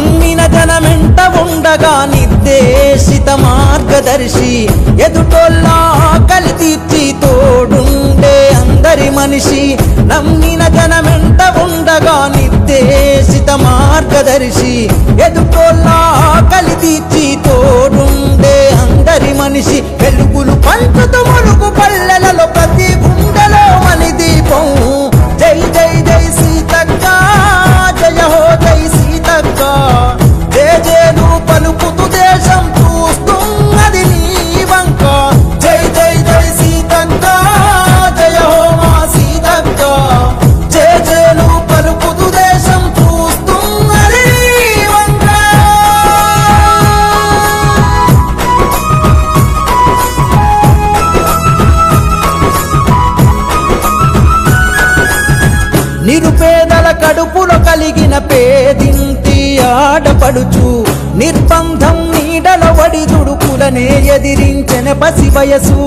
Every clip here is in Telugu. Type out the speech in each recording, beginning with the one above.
నమ్మిన జనమెంట ఉండగా నిర్దేశిత మార్గదర్శి ఎదుటోళ్ళ ఆకలి తీర్చి తోడుండే అందరి మనిషి నమ్మిన జనమెంట ఉండగా నిర్దేశిత మార్గదర్శి ఎదుటోళ్ళ ఆకలి తీర్చి తోడుండే అందరి మనిషి వెలుగులు పంచుతూ ములుగు పల్లెలలో ప్రతి గుండెలో మని దీపం జై జై జై సీతక్క జయ హో జై సీతక్క జయ జయలు పలుకుతూ దేశం చూస్తున్నది నీ వంక జై జై జై సీతక్క జయ హో మా సీతక్క జయ జయలు పలుకుతూ దేశం చూస్తున్నది నీ వంక నిరుపేదల కడుపులో కలిగిన పేదింటి ఆడపడుచు నిర్బంధం నీడల వడి దుడుకులనే ఎదిరించెన పసి వయసు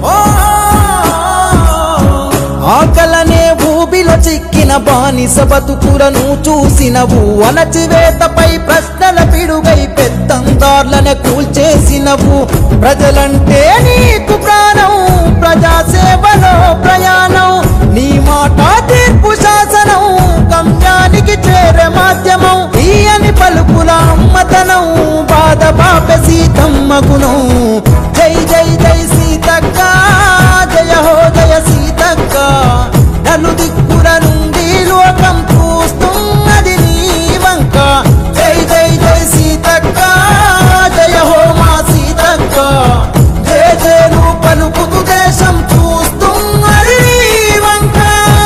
ఆకలనే భూమిలో చిక్కిన బానిస బతుకులను చూసినవు అణచివేతపై ప్రశ్నల పిడుగై పెత్తందార్లనే కూల్చేసినవు ప్రజలంటే నీకు ప్రాణం ప్రజాసేవలో ప్రయాణం నీ మాట తీర్పు శాసనం గమ్యానికి చేరే మాధ్యమం తీయని పలుకుల అమ్మతనం బాధ పాప సీతమ్మ గుణం జై జై జై సీతక్క జయ హో జయ సీతక్క నలు దిక్కుల నుండి లోకం చూస్తున్నది నీ వంక జై జై జై సీతక్క జయ హో మా సీతక్క జయ జయలు పలుకుతూ దేశం చూస్తున్నది నీ వంక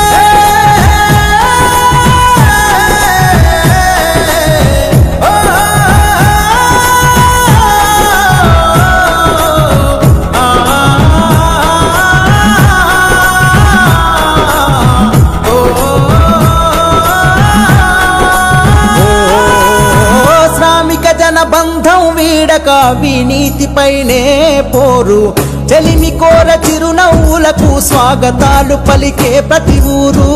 ఓ శ్రామిక జన బంధం వీడక వినీతిపైనే పోరు చెలిమి కోర చిరునవ్వులకు స్వాగతాలు పలికే ప్రతి ఊరు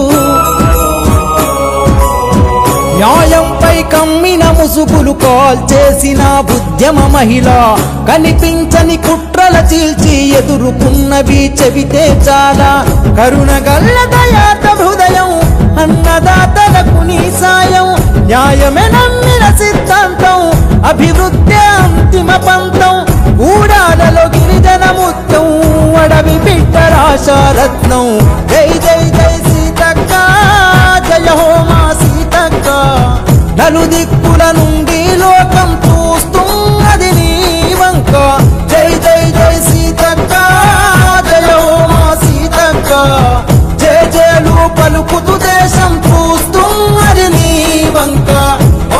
న్యాయంపై కమ్మిన ముసుగులు కాల్ చేసిన ఉద్యమ మహిళ కనిపించని కుట్రల చీల్చి ఎదుర్కొన్నవి చెబితే చాలా కరుణగల్ల దయాత హృదయం అన్నదాతలకు నీ సాయం న్యాయమే నమ్మిన సిద్ధాంతం అభివృద్ధి అంతిమ పంతం ఊడాలలో గిరిజన ముత్యం అడవి బిడ్డ రాశారత్నం జై జై జై సీతక్క జయ హో మా సీతక్క నలు దిక్కుల నుండి లోకం చూస్తున్నది నీ వంక జై జై జై సీతక్క జయ హో మా సీతక్క జయ జయలు పలుకుతూ దేశం చూస్తున్నది నీ వంక ఓ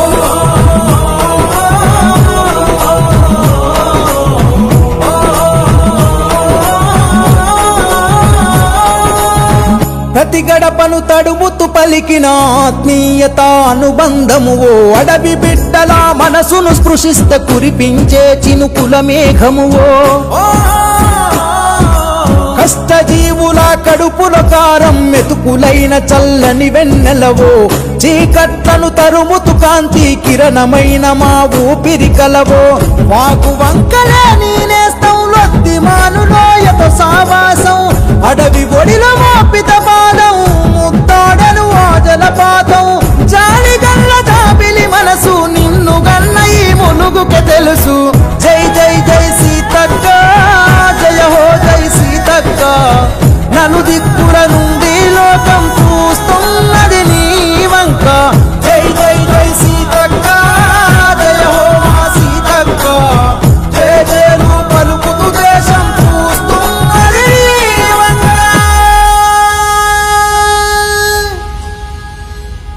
ప్రతి గడపను తడుముతూ పలికిన ఆత్మీయత అనుబంధము ఓ అడవి బిడ్డల మనసును స్పృశిస్త కురిపించే చినుకుల మేఘమువో కష్టజీవుల కడుపుల కారం మెతుకులైన చల్లని వెన్నెలవో చీకట్లను తరుముతు కాంతి కిరణమైన మా ఊపిరి కలవో వాకు వంకలే నేనేస్తం లొద్ది మానులోయతో సావాసం అడవి ఒడిలో మోపిత పాదం ముత్తాడను ఆజల పాదం జాలి గల్ల జాబిలి మనసు నిన్ను గన్న ఈ ములుగుకే తెలుసు జై జై జై సీతక్క జయ హో జై సీతక్క నలు దిక్కుల నుండి లోకం చూస్తున్నది నీ వంక జై జై జై సీతక్క జయ హో మా సీతక్క జయ జయలు పలుకుతూ దేశం చూస్తున్నది నీ వంక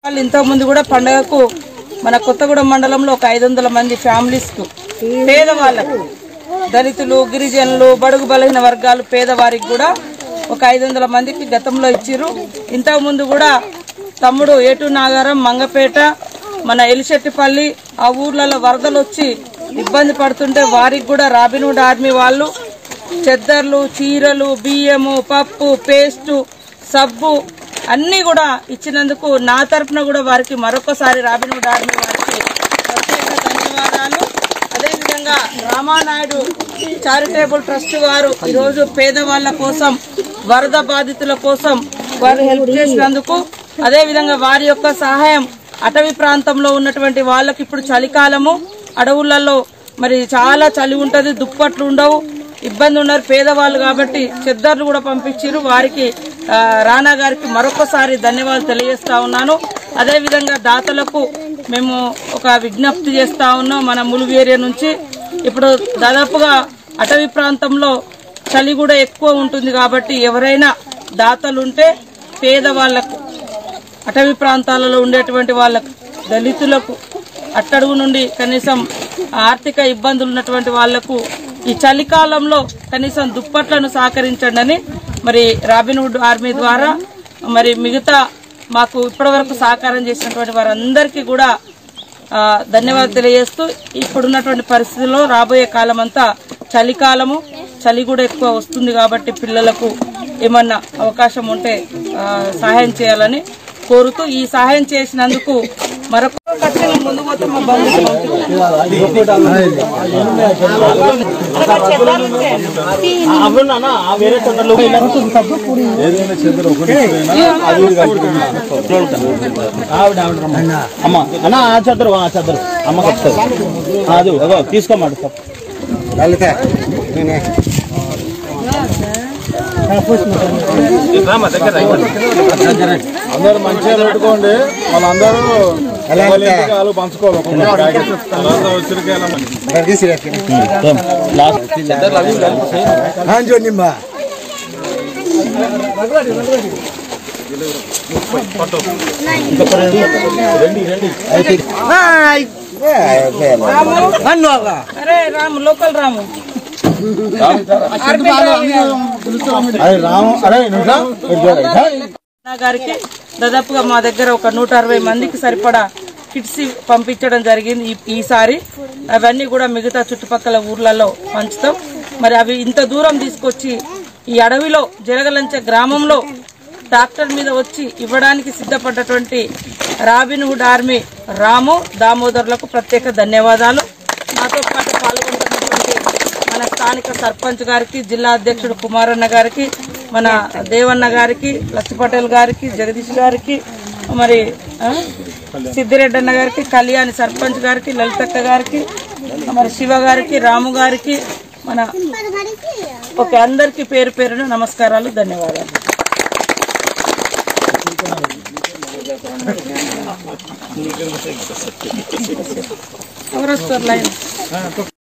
వాళ్ళు ఇంతకుముందు కూడా పండగకు మన కొత్తగూడెం మండలంలో ఒక ఐదు వందల మంది ఫ్యామిలీస్కు పేదవాళ్ళకు దళితులు గిరిజనులు బడుగు బలహీన వర్గాలు పేదవారికి కూడా ఒక ఐదు వందల మందికి గతంలో ఇచ్చిర్రు ఇంతకు ముందు కూడా తమ్ముడు ఏటు నాగారం మంగపేట మన ఎలిశెట్టిపల్లి ఆ ఊర్లలో వరదలు వచ్చి ఇబ్బంది పడుతుంటే వారికి కూడా రాబిన్హుడ్ ఆర్మీ వాళ్ళు చెద్దర్లు చీరలు బియ్యము పప్పు పేస్టు సబ్బు అన్నీ కూడా ఇచ్చినందుకు నా తరపున కూడా వారికి మరొకసారి రాబిన్హుడ్ ఆర్మీ వారికి ప్రత్యేక ధన్యవాదాలు అదేవిధంగా రామానాయుడు చారిటేబుల్ ట్రస్ట్ వారు ఈరోజు పేదవాళ్ళ కోసం వరద బాధితుల కోసం వారు హెల్ప్ చేసినందుకు అదేవిధంగా వారి యొక్క సహాయం అటవీ ప్రాంతంలో ఉన్నటువంటి వాళ్ళకి ఇప్పుడు చలికాలము అడవులలో మరి చాలా చలి ఉంటది దుప్పట్లు ఉండవు ఇబ్బంది ఉన్నారు పేదవాళ్ళు కాబట్టి చెద్దర్లు కూడా పంపించారు వారికి ఆ, రానా గారికి మరొకసారి ధన్యవాదాలు తెలియజేస్తా ఉన్నాను అదేవిధంగా దాతలకు మేము ఒక విజ్ఞప్తి చేస్తా ఉన్నాం మన ములుగు ఏరియా నుంచి ఇప్పుడు దాదాపుగా అటవీ ప్రాంతంలో చలి కూడా ఎక్కువ ఉంటుంది కాబట్టి ఎవరైనా దాతలు ఉంటే పేదవాళ్లకు అటవీ ప్రాంతాలలో ఉండేటువంటి వాళ్ళకు దళితులకు అట్టడుగు నుండి కనీసం ఆర్థిక ఇబ్బందులు ఉన్నటువంటి వాళ్లకు ఈ చలికాలంలో కనీసం దుప్పట్లను సహకరించండి అని మరి రాబిన్వుడ్ ఆర్మీ ద్వారా మరి మిగతా మాకు ఇప్పటివరకు సహకారం చేసినటువంటి వారందరికీ కూడా ఆ, ధన్యవాదాలు తెలియజేస్తూ ఇప్పుడున్నటువంటి పరిస్థితుల్లో రాబోయే కాలం అంతా చలికాలము చలి కూడా ఎక్కువ వస్తుంది కాబట్టి పిల్లలకు ఏమన్నా అవకాశం ఉంటే ఆ, సహాయం చేయాలని కోరుతూ ఈ సహాయం చేసినందుకు మరొక ఖర్చులు ముందు పోతే మా బంధువులు అమ్మ అన్న ఆ చద్దరు ఆ చద్దరు అమ్మ కప్తారు అది అదో తీసుకోమాట అందరూ మంచిగా పెట్టుకోండి వాళ్ళందరూ వాళ్ళు పంచుకోవాలి ఒక్కొక్క ప్యాకెట్. తర్వాత ఉసిరికాయలు లాస్ట్ అరే రాము లోకల్ రాము అరే రాము అరే నువ్వు అన్న గారికి దాదాపుగా మా దగ్గర ఒక నూట అరవై మందికి సరిపడా కిట్స్ పంపించడం జరిగింది ఈ- ఈసారి అవన్నీ కూడా మిగతా చుట్టుపక్కల ఊర్లలో పంచుతాం మరి అవి ఇంత దూరం తీసుకొచ్చి ఈ అడవిలో జరగలంచ గ్రామంలో డాక్టర్ మీద వచ్చి ఇవ్వడానికి సిద్ధపడ్డటువంటి రాబిన్ హుడ్ ఆర్మీ రాము దామోదర్లకు ప్రత్యేక ధన్యవాదాలు నాతో పాటు పాల్గొంటున్నటువంటి మన స్థానిక సర్పంచ్ గారికి జిల్లా అధ్యక్షుడు కుమారన్న గారికి మన దేవన్న గారికి లక్ష్మీ పటేల్ గారికి జగదీష్ గారికి మరి ఆ, సిద్దిరెడ్డి అన్న గారికి కళ్యాణి సర్పంచ్ గారికి లలితక్క గారికి మరి శివ గారికి రాము గారికి మన ఓకే అందరికి పేరు పేరున నమస్కారాలు ధన్యవాదాలు ఎవరు వస్తారు లైన్